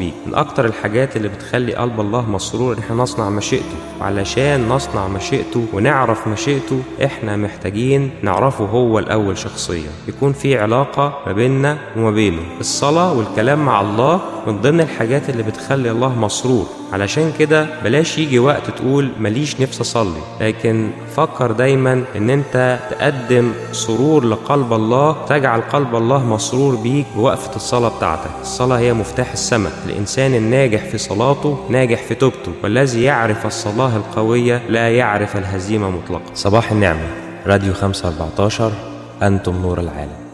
بيك من اكتر الحاجات اللي بتخلي قلب الله مسرور ان احنا نصنع مشيئته وعلشان نصنع مشيئته ونعرف مشيئته احنا محتاجين نعرفه هو الاول شخصيا يكون في علاقه ما بيننا وما بينه الصلاه والكلام مع الله من ضمن الحاجات اللي بتخلي الله مسرور علشان كده بلاش يجي وقت تقول ماليش نفس اصلي لكن فكر دايما ان انت تقدم سرور لقلب الله تجعل قلب الله مسرور بيك بوقفة الصلاة بتاعتك الصلاة هي مفتاح السماء الإنسان الناجح في صلاته ناجح في توبته والذي يعرف الصلاة القوية لا يعرف الهزيمة مطلقا صباح النعمة راديو 514 أنتم نور العالم